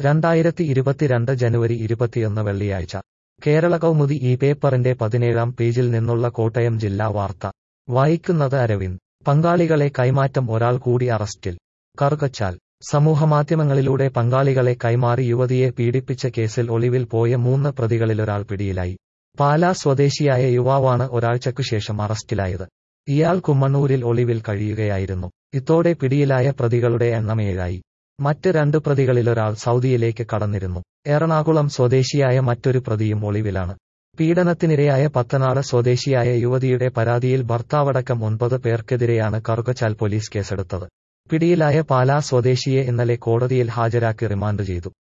രണ്ടായിരത്തി ഇരുപത്തിരണ്ട് ജനുവരി ഇരുപത്തിയൊന്ന് വെള്ളിയാഴ്ച കേരള കൗമുദി ഈ പേപ്പറിന്റെ പതിനേഴാം പേജിൽ നിന്നുള്ള കോട്ടയം ജില്ലാ വാർത്ത വായിക്കുന്നത് അരവിന്ദ് പങ്കാളികളെ കൈമാറ്റം ഒരാൾ കൂടി അറസ്റ്റിൽ കറുകച്ചാൽ സമൂഹമാധ്യമങ്ങളിലൂടെ പങ്കാളികളെ കൈമാറി യുവതിയെ പീഡിപ്പിച്ച കേസിൽ ഒളിവിൽ പോയ മൂന്ന് പ്രതികളിലൊരാൾ പിടിയിലായി പാലാ സ്വദേശിയായ യുവാവാണ് ഒരാഴ്ചക്കു ശേഷം അറസ്റ്റിലായത് ഇയാൾ കുമ്മണ്ണൂരിൽ ഒളിവിൽ കഴിയുകയായിരുന്നു ഇതോടെ പിടിയിലായ പ്രതികളുടെ എണ്ണം ഏഴായി മറ്റ് രണ്ട് പ്രതികളിലൊരാൾ സൗദിയിലേക്ക് കടന്നിരുന്നു എറണാകുളം സ്വദേശിയായ മറ്റൊരു പ്രതിയും ഒളിവിലാണ് പീഡനത്തിനിരയായ പത്തനാട് സ്വദേശിയായ യുവതിയുടെ പരാതിയിൽ ഭർത്താവടക്കം ഒൻപത് പേർക്കെതിരെയാണ് കറുകച്ചാൽ പോലീസ് കേസെടുത്തത് പിടിയിലായ പാലാ സ്വദേശിയെ ഇന്നലെ കോടതിയിൽ ഹാജരാക്കി റിമാൻഡ് ചെയ്തു